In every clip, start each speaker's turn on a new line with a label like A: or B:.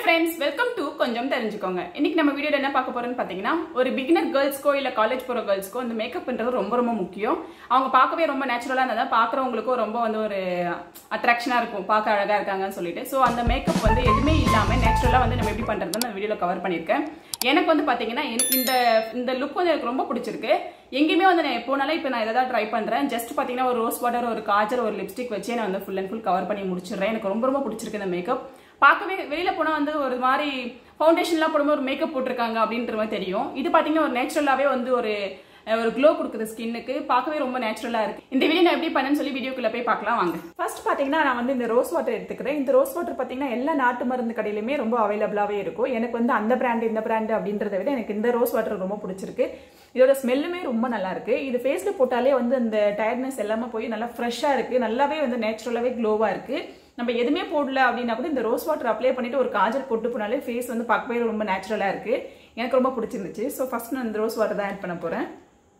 A: friends welcome to கொஞ்சம் தெரிஞ்சுக்கோங்க இன்னைக்கு நம்ம வீடியோல என்ன பார்க்க போறோம்னு பார்த்தீங்கன்னா ஒரு பிகினர் கேர்ள்ஸ்க்கோ இல்ல காலேஜ் போற கேர்ள்ஸ்க்கோ இந்த மேக்கப்ன்றது ரொம்ப ரொம்ப முக்கியம் அவங்க பார்க்கவே ரொம்ப நேச்சுரலா இருந்தா பார்க்குறவங்களுக்கும் ரொம்ப வந்து ஒரு அட்ராக்ஷனா இருக்கும் பார்க்க அழகா இருக்காங்கன்னு சொல்லிட்டு ஸோ அந்த மேக்கப் வந்து எதுவுமே இல்லாம நேச்சுரலா வந்து நம்ம எப்படி பண்றதுன்னு நான் வீடியோல கவர் பண்ணியிருக்கேன் எனக்கு வந்து பாத்தீங்கன்னா எனக்கு இந்த இந்த லுக் வந்து எனக்கு ரொம்ப பிடிச்சிருக்கு எங்கேயுமே வந்து நான் எப்போனாலும் இப்போ நான் இதை தான் ட்ரை பண்றேன் ஜஸ்ட் பாத்தீங்கன்னா ஒரு ரோஸ் வாட்டர் ஒரு காஜல் ஒரு லிப்ஸ்டிக் வச்சே நான் வந்து ஃபுல் அண்ட் ஃபுல் கவர் பண்ணி முடிச்சிடுறேன் எனக்கு ரொம்ப ரொம்ப பிடிச்சிருக்கு இந்த மேக்கப் பார்க்கவே வெளியில போனா வந்து ஒரு மாதிரி ஃபவுண்டேஷன்லாம் போடும்போது ஒரு மேக்கப் போட்டிருக்காங்க அப்படின்ற மாதிரி தெரியும் இது பாத்தீங்கன்னா ஒரு நேச்சுரலாவே வந்து ஒரு அஹ், ஒரு க்ளோ கொடுக்குது ஸ்கின்னுக்கு பார்க்கவே ரொம்ப நேச்சுரலா இருக்கு இந்த வீடியோ நான் எப்படி பண்ணேன்னு சொல்லி வீடியோக்குள்ள போய் பார்க்கலாம் வாங்க ஃபர்ஸ்ட் பாத்தீங்கன்னா நான் வந்து இந்த ரோஸ் வாட்டர் எடுத்துக்கிறேன் இந்த ரோஸ் வாட்டர் பாத்தீங்கன்னா எல்லா நாட்டு மருந்து கடையிலுமே ரொம்ப அவைலபிளாவே இருக்கும் எனக்கு வந்து அந்த பிராண்ட் இந்த பிராண்ட் அப்படின்றத விட எனக்கு இந்த ரோஸ் வாட்டர் ரொம்ப பிடிச்சிருக்கு இதோட ஸ்மெல்லுமே ரொம்ப நல்லா இருக்கு இது ஃபேஸ்ல போட்டாலே வந்து அந்த டயர்ட்னஸ் எல்லாமே போய் நல்லா ஃப்ரெஷ்ஷா இருக்கு நல்லாவே வந்து நேச்சுரலாவே க்ளோவா இருக்கு நம்ம எதுவுமே போடல அப்படின்னா கூட இந்த ரோஸ் வாட்டர் அப்ளை பண்ணிட்டு ஒரு காஜல் போட்டு போனாலே ஃபேஸ் வந்து பார்க்கவே ரொம்ப நேச்சுரலா இருக்கு எனக்கு ரொம்ப பிடிச்சிருந்துச்சு ஸோ ஃபர்ஸ்ட் நான் இந்த ரோஸ் வாட்டர் தான் ஆட் பண்ண போறேன்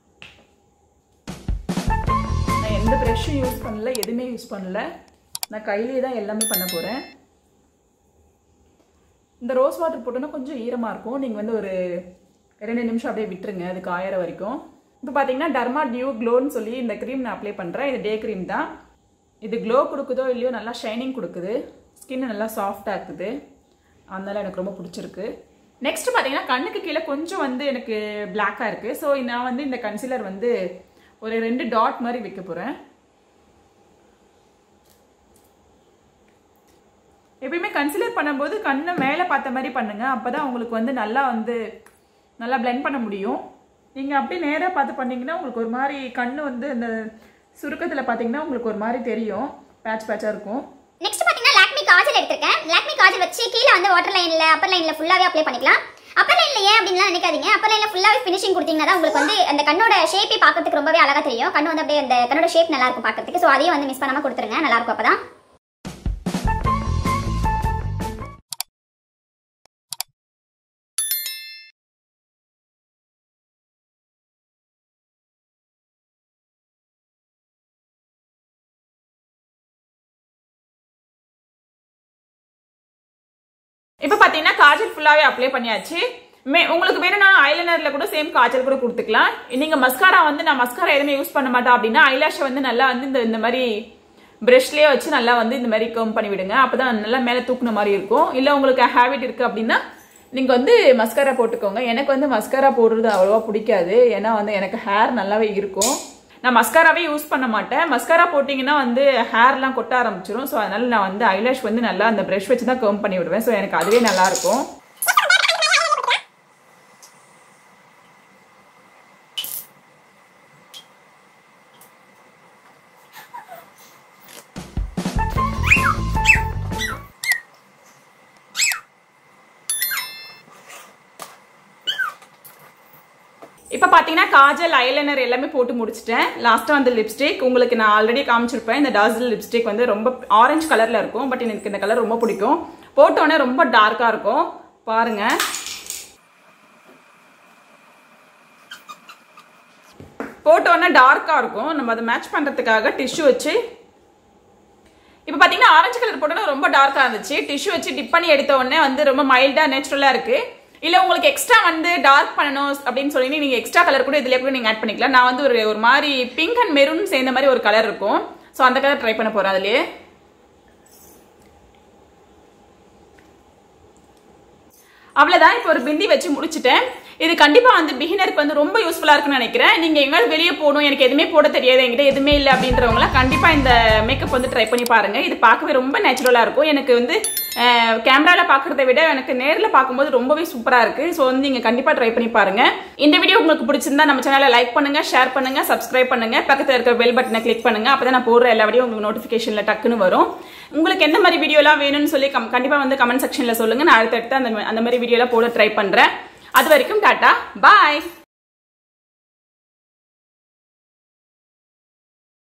A: நான் எந்த ப்ரெஷ்ஷும் யூஸ் பண்ணல எதுவுமே யூஸ் பண்ணல நான் கையிலேயே தான் எல்லாமே பண்ண போறேன் இந்த ரோஸ் வாட்டர் போட்டோன்னா கொஞ்சம் ஈரமாக இருக்கும் நீங்கள் வந்து ஒரு ரெண்டு நிமிஷம் அப்படியே விட்டுருங்க அது காயற வரைக்கும் இப்போ பார்த்தீங்கன்னா டர்மா டியூ க்ளோன்னு சொல்லி இந்த க்ரீம் நான் அப்ளை பண்ணுறேன் இது டே க்ரீம் தான் இது க்ளோ கொடுக்குதோ இல்லையோ நல்லா ஷைனிங் கொடுக்குது ஸ்கின் நல்லா சாஃப்டாக இருக்குது அதனால எனக்கு ரொம்ப பிடிச்சிருக்கு நெக்ஸ்ட் பார்த்தீங்கன்னா கண்ணுக்கு கீழே கொஞ்சம் வந்து எனக்கு பிளாக்காக இருக்குது ஸோ நான் வந்து இந்த கன்சிலர் வந்து ஒரு ரெண்டு டாட் மாதிரி வைக்க போகிறேன் எப்பயுமே கன்சிலர் பண்ணும்போது கண்ணை மேலே பார்த்த மாதிரி பண்ணுங்க அப்பதான் உங்களுக்கு வந்து நல்லா வந்து நல்லா blend பண்ண முடியும் நீங்க அப்படியே நேரா பார்த்து பண்ணீங்கன்னா உங்களுக்கு ஒரு மாதிரி கண்ணு வந்து இந்த சுருக்கத்துல பார்த்தீங்கன்னா உங்களுக்கு ஒரு மாதிரி தெரியும் பேட்ச் பேட்சா இருக்கும்
B: நெக்ஸ்ட் பாத்தீங்கன்னா லாக்மி காஜல் எடுத்திருக்கேன் லாக்மி காஜல் வச்சு கீழே வந்து வாட்டர் லைன்ல அப்பர் லைன்ல ஃபுல்லாவே அப்ளை பண்ணிக்கலாம் அப்பர் லைன்ல ஏன் அப்படின்லாம் நினைக்காதீங்க அப்பர் லைன்ல ஃபுல்லாவே ஃபினிஷிங் கொடுத்தீங்கன்னா தான் உங்களுக்கு வந்து அந்த கண்ணோட ஷேப்பே பார்க்கறதுக்கு ரொம்பவே அழகா தெரியும் கண்ணு வந்து அப்படியே அந்த கண்ணோட ஷேப் நல்லா இருக்கும் பார்க்கறதுக்கு ஸோ அதையும் வந்து மிஸ் பண்ணாம கொடுத்துருங்க நல்லா இருக்கும் அப்பதான்
A: இப்போ பார்த்தீங்கன்னா காஜல் ஃபுல்லாகவே அப்ளை பண்ணியாச்சு மே உங்களுக்கு வேணும்னா ஐலைனரில் கூட சேம் காஜல் கூட கொடுத்துக்கலாம் நீங்கள் மஸ்காரா வந்து நான் மஸ்காரா எதுவுமே யூஸ் பண்ண மாட்டேன் அப்படின்னா ஐலாஷை வந்து நல்லா வந்து இந்த இந்த மாதிரி ப்ரஷ்லேயே வச்சு நல்லா வந்து இந்த மாதிரி கம் பண்ணி விடுங்க அப்பதான் நல்லா மேலே தூக்குன மாதிரி இருக்கும் இல்லை உங்களுக்கு ஹேபிட் இருக்கு அப்படின்னா நீங்கள் வந்து மஸ்காரா போட்டுக்கோங்க எனக்கு வந்து மஸ்காரா போடுறது அவ்வளோவா பிடிக்காது ஏன்னா வந்து எனக்கு ஹேர் நல்லாவே இருக்கும் நான் மஸ்காராவே யூஸ் பண்ண மாட்டேன் மஸ்காரா போட்டிங்கன்னா வந்து ஹேர்லாம் கொட்ட ஆரம்பிச்சிரும் ஸோ அதனால நான் வந்து ஐலாஷ் வந்து நல்லா அந்த ப்ரஷ் வச்சு தான் கம் பண்ணி விடுவேன் ஸோ எனக்கு அதுவே நல்லா இருக்கும் இப்போ பார்த்தீங்கன்னா காஜல் ஐலைனர் எல்லாமே போட்டு முடிச்சிட்டேன் லாஸ்ட்டாக வந்து லிப்ஸ்டிக் உங்களுக்கு நான் ஆல்ரெடி காமிச்சிருப்பேன் இந்த டார்ஜில் லிப்ஸ்டிக் வந்து ரொம்ப ஆரஞ்சு கலரில் இருக்கும் பட் எனக்கு இந்த கலர் ரொம்ப பிடிக்கும் போட்டோன்னே ரொம்ப டார்க்காக இருக்கும் பாருங்க போட்டோன்னே டார்க்காக இருக்கும் நம்ம அதை மேட்ச் பண்ணுறதுக்காக டிஷ்யூ வச்சு இப்போ பார்த்தீங்கன்னா ஆரஞ்சு கலர் போட்டோன்னா ரொம்ப டார்க்காக இருந்துச்சு டிஷ்யூ வச்சு டிப் பண்ணி எடுத்த உடனே வந்து ரொம்ப மைல்டாக நேச்சுரலாக இருக்கு இல்லை உங்களுக்கு எக்ஸ்ட்ரா வந்து டார்க் பண்ணணும் அப்படின்னு சொல்லி நீங்கள் எக்ஸ்ட்ரா கலர் கூட இதிலே கூட நீங்கள் ஆட் பண்ணிக்கலாம் நான் வந்து ஒரு ஒரு மாதிரி பிங்க் அண்ட் மெரூன் சேர்ந்த மாதிரி ஒரு கலர் இருக்கும் ஸோ அந்த கலர் ட்ரை பண்ண போகிறேன் அதுலேயே அவ்வளோதான் இப்போ ஒரு பிந்தி வச்சு முடிச்சிட்டேன் இது கண்டிப்பாக வந்து பிகினருக்கு வந்து ரொம்ப யூஸ்ஃபுல்லாக இருக்குன்னு நினைக்கிறேன் நீங்கள் எங்கேயாவது வெளியே போகணும் எனக்கு எதுவுமே போட தெரியாது என்கிட்ட எதுவுமே இல்லை அப்படின்றவங்களாம் கண்டிப்பாக இந்த மேக்கப் வந்து ட்ரை பண்ணி பாருங்கள் இது பார்க்கவே ரொம்ப நேச்சுரலாக இருக்கும் எனக்கு வந்து கேமராவில் பார்க்குறத விட எனக்கு நேரில் பார்க்கும்போது ரொம்பவே சூப்பராக இருக்குது ஸோ வந்து நீங்கள் கண்டிப்பாக ட்ரை பண்ணி பாருங்கள் இந்த வீடியோ உங்களுக்கு பிடிச்சிருந்தா நம்ம சேனலை லைக் பண்ணுங்கள் ஷேர் பண்ணுங்கள் சப்ஸ்கிரைப் பண்ணுங்கள் பக்கத்தில் இருக்கிற பெல் பட்டனை கிளிக் பண்ணுங்கள் அப்போ தான் நான் போடுற எல்லா வீடியோ உங்களுக்கு நோட்டிஃபிகேஷனில் டக்குன்னு வரும் உங்களுக்கு எந்த மாதிரி வீடியோலாம் வேணும்னு சொல்லி கம் கண்டிப்பாக வந்து கமெண்ட் செக்ஷனில் சொல்லுங்கள் நான் அடுத்தடுத்து அந்த அந்த மாதிரி வீடியோலாம் போட ட்ரை பண்ணுறேன் அது வரைக்கும் டாட்டா பாய்